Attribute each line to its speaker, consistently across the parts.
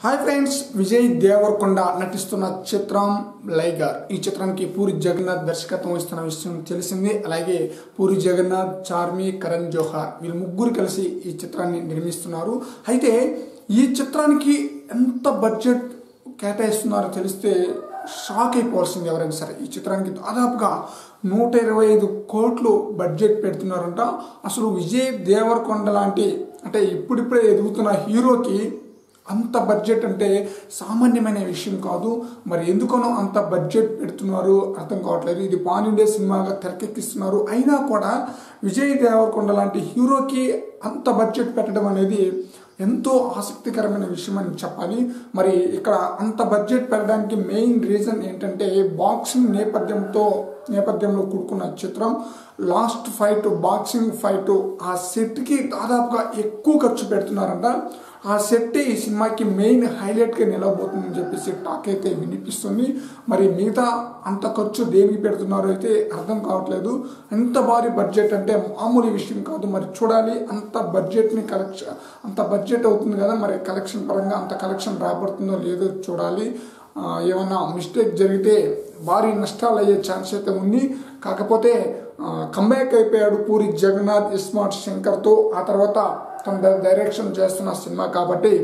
Speaker 1: hi friends Vijay Devarakonda నటిస్తున్న చిత్రం లైగర్ ఈ చిత్రానికి పూరి జగన్నాథ్ దర్శకత్వం వహిస్తున్న విషయం తెలిసింది అలాగే పూరి జగన్నాథ్ చార్మి కరణ్ జోహార్ వీళ్ళు ముగ్గురు కలిసి ఈ చిత్రాన్ని నిర్మిస్తున్నారు అయితే ఈ చిత్రానికి ఎంత బడ్జెట్ కేటాయిస్తున్నారో తెలిస్తే షాక్ అయిపోవాల్సింది ఎవరైనా సరే ఈ చిత్రానికి దాదాపుగా నూట ఇరవై ఐదు కోట్లు బడ్జెట్ పెడుతున్నారంట అసలు విజయ్ దేవరకొండ లాంటి అంటే ఇప్పుడిప్పుడే ఎదుగుతున్న హీరోకి అంత బడ్జెట్ అంటే సామాన్యమైన విషయం కాదు మరి ఎందుకనో అంత బడ్జెట్ పెడుతున్నారు అర్థం కావట్లేదు ఇది పాన్ ఇండియా సినిమాగా తెరకెక్కిస్తున్నారు అయినా కూడా విజయ్ దేవరకొండ లాంటి హీరోకి అంత బడ్జెట్ పెట్టడం అనేది ఎంతో ఆసక్తికరమైన విషయం అని చెప్పాలి మరి ఇక్కడ అంత బడ్జెట్ పెట్టడానికి మెయిన్ రీజన్ ఏంటంటే బాక్సింగ్ నేపథ్యంతో నేపథ్యంలో కూడుకున్న చిత్రం లాస్ట్ ఫైట్ బాక్సింగ్ ఫైట్ ఆ సెట్కి దాదాపుగా ఎక్కువ ఖర్చు పెడుతున్నారంట ఆ సెట్ ఈ సినిమాకి మెయిన్ హైలైట్గా నిలవబోతుందని చెప్పేసి టాక్ అయితే వినిపిస్తుంది మరి మిగతా అంత ఖర్చు దేనికి పెడుతున్నారో అయితే అర్థం కావట్లేదు ఎంత భారీ బడ్జెట్ అంటే మామూలు విషయం కాదు మరి చూడాలి అంత బడ్జెట్ని కలెక్షన్ అంత బడ్జెట్ అవుతుంది కదా మరి కలెక్షన్ పరంగా అంత కలెక్షన్ రాబడుతుందో లేదో చూడాలి ఆ, ఏమన్నా మిస్టేక్ జరిగితే భారీ నష్టాలు అయ్యే ఛాన్స్ అయితే ఉంది కాకపోతే కంబ్యాక్ అయిపోయాడు పూరి జగన్నాథ్ ఇస్మార్ట్ శంకర్తో ఆ తర్వాత తన డై- డైరెక్షన్ చేస్తున్న సినిమా కాబట్టి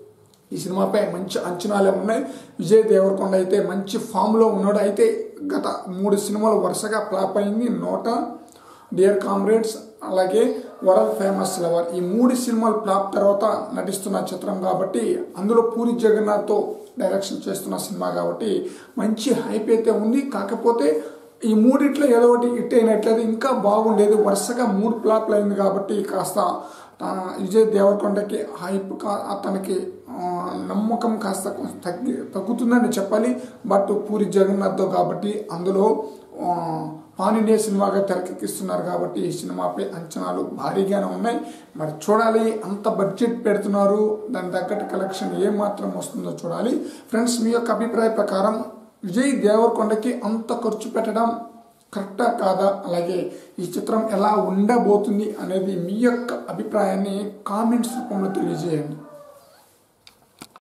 Speaker 1: ఈ సినిమాపై మంచి అంచనాలే ఉన్నాయి విజయ్ దేవరకొండ అయితే మంచి ఫామ్లో ఉన్నాడు అయితే గత మూడు సినిమాలు వరుసగా ఫ్లాప్ అయింది నోట డియర్ కామ్రేడ్స్ అలాగే వరల్డ్ ఫేమస్ లవర్ ఈ మూడు సినిమాలు ఫ్లాప్ తర్వాత నటిస్తున్న చిత్రం కాబట్టి అందులో పూరి జగన్నాథ్తో డైరెక్షన్ చేస్తున్న సినిమా కాబట్టి మంచి హైప్ అయితే ఉంది కాకపోతే ఈ మూడిట్లో ఏదో ఒకటి హిట్ అయినట్లయితే ఇంకా బాగుండేది వరుసగా మూడు ఫ్లాప్లు అయింది కాబట్టి కాస్త ఆ, విజయ్ దేవరకొండకి హైప్ కా- తనకి ఆ, నమ్మకం కాస్త కొంచెం తగ్గి తగ్గుతుందని చెప్పాలి బట్ పూరి జగన్నాథ్తో కాబట్టి అందులో ఆ, పాన్ ఇండియా సినిమాగా తెరకెక్కిస్తున్నారు కాబట్టి ఈ సినిమాపై అంచనాలు భారీగానే ఉన్నాయి మరి చూడాలి అంత బడ్జెట్ పెడుతున్నారు దాని తగ్గట్టు కలెక్షన్ ఏ మాత్రం వస్తుందో చూడాలి ఫ్రెండ్స్ మీ యొక్క అభిప్రాయ ప్రకారం విజయ్ దేవరకొండకి అంత ఖర్చు పెట్టడం కరెక్టా కాదా అలాగే ఈ చిత్రం ఎలా ఉండబోతుంది అనేది మీ యొక్క అభిప్రాయాన్ని కామెంట్స్ రూపంలో తెలియజేయండి